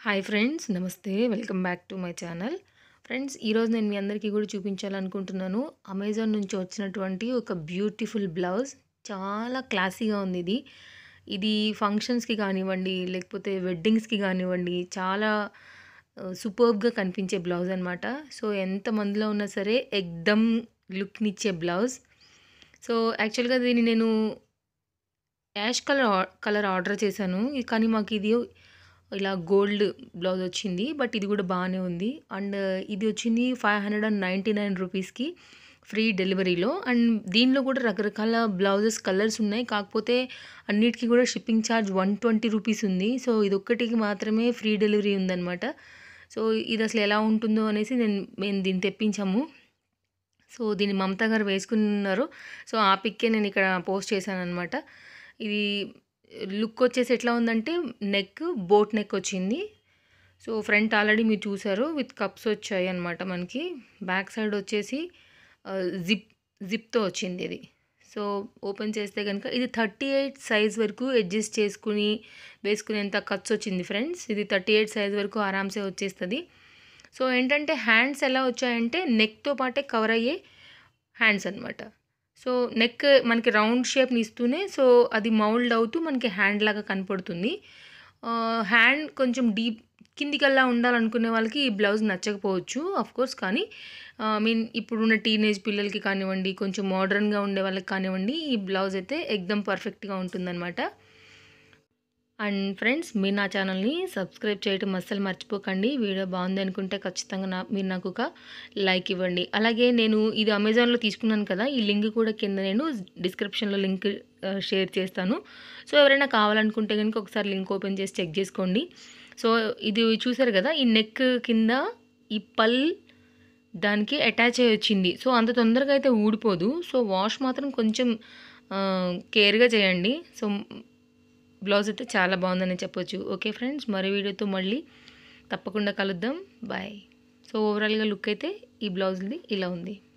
hi friends నమస్తే welcome back to my channel friends ఈరోజు నేను మీ అందరికీ కూడా చూపించాలనుకుంటున్నాను అమెజాన్ నుంచి వచ్చినటువంటి ఒక బ్యూటిఫుల్ బ్లౌజ్ చాలా క్లాసీగా ఉంది ఇది ఇది ఫంక్షన్స్కి కానివ్వండి లేకపోతే వెడ్డింగ్స్కి కానివ్వండి చాలా సూపర్బ్గా కనిపించే బ్లౌజ్ అనమాట సో ఎంతమందిలో ఉన్నా సరే ఎగ్దమ్ లుక్నిచ్చే బ్లౌజ్ సో యాక్చువల్గా దీన్ని నేను యాష్ కలర్ కలర్ ఆర్డర్ చేశాను ఇది- కానీ మాకు ఇది ఇలా గోల్డ్ బ్లౌజ్ వచ్చింది బట్ ఇది కూడా బాగానే ఉంది అండ్ ఇది వచ్చింది five hundred and ninety nine రూపీస్కి ఫ్రీ డెలివరీలో అండ్ దీనిలో కూడా రకరకాల బ్లౌజెస్ కలర్స్ ఉన్నాయి కాకపోతే అన్నిటికీ కూడా shipping charge one twenty rupees ఉంది సో ఇది ఒక్కటికి మాత్రమే ఫ్రీ డెలివరీ ఉందన్నమాట సో ఇది అసలు ఎలా ఉంటుందో అనేసి నేను మేము దీన్ని తెప్పించాము సో దీన్ని మమతా గారు వేసుకున్నారు సో ఆ పిక్కే నేను ఇక్కడ పోస్ట్ చేశాను అనమాట ఇది లుక్ వచ్చేసి ఎట్లా ఉందంటే నెక్ బోట్ నెక్ వచ్చింది సో ఫ్రంట్ ఆల్రెడీ మీరు చూసారు విత్ కప్స్ వచ్చాయి అనమాట మనకి బ్యాక్ సైడ్ వచ్చేసి జిప్ జిప్తో వచ్చింది ఇది సో ఓపెన్ చేస్తే కనుక ఇది థర్టీ ఎయిట్ సైజ్ వరకు అడ్జస్ట్ చేసుకుని వేసుకునేంత ఖర్చు వచ్చింది ఫ్రెండ్స్ ఇది థర్టీ ఎయిట్ సైజ్ వరకు ఆరామ్సే వచ్చేస్తుంది సో ఏంటంటే హ్యాండ్స్ ఎలా వచ్చాయంటే నెక్తో పాటే కవర్ అయ్యే హ్యాండ్స్ అనమాట సో నెక్ మనకి రౌండ్ షేప్ని ఇస్తూనే సో అది మౌల్డ్ అవుతూ మనకి హ్యాండ్ లాగా కనపడుతుంది హ్యాండ్ కొంచెం డీప్ కిందికల్లా ఉండాలనుకునే వాళ్ళకి ఈ బ్లౌజ్ నచ్చకపోవచ్చు అఫ్ కోర్స్ కానీ ఐ మీన్ ఇప్పుడున్న టీనేజ్ పిల్లలకి కానివ్వండి కొంచెం మోడర్న్గా ఉండే వాళ్ళకి కానివ్వండి ఈ బ్లౌజ్ అయితే ఎక్దమ్ పర్ఫెక్ట్గా ఉంటుందన్నమాట అండ్ ఫ్రెండ్స్ మీరు నా ఛానల్ని సబ్స్క్రైబ్ చేయడం అస్సలు మర్చిపోకండి వీడియో బాగుంది అనుకుంటే ఖచ్చితంగా నా మీరు నాకు ఒక లైక్ ఇవ్వండి అలాగే నేను ఇది అమెజాన్లో తీసుకున్నాను కదా ఈ లింక్ కూడా కింద నేను డిస్క్రిప్షన్లో లింక్ షేర్ చేస్తాను సో ఎవరైనా కావాలనుకుంటే కనుక ఒకసారి లింక్ ఓపెన్ చేసి చెక్ చేసుకోండి సో ఇది చూసారు కదా ఈ నెక్ కింద ఈ పల్ దానికి అటాచ్ అయ్యి వచ్చింది సో అంత తొందరగా అయితే ఊడిపోదు సో వాష్ మాత్రం కొంచెం కేర్గా చేయండి సో బ్లౌజ్ అయితే చాలా బాగుందని చెప్పొచ్చు ఓకే ఫ్రెండ్స్ మరో వీడియోతో మళ్ళీ తప్పకుండా కలుద్దాం బాయ్ సో ఓవరాల్గా లుక్ అయితే ఈ బ్లౌజ్ది ఇలా ఉంది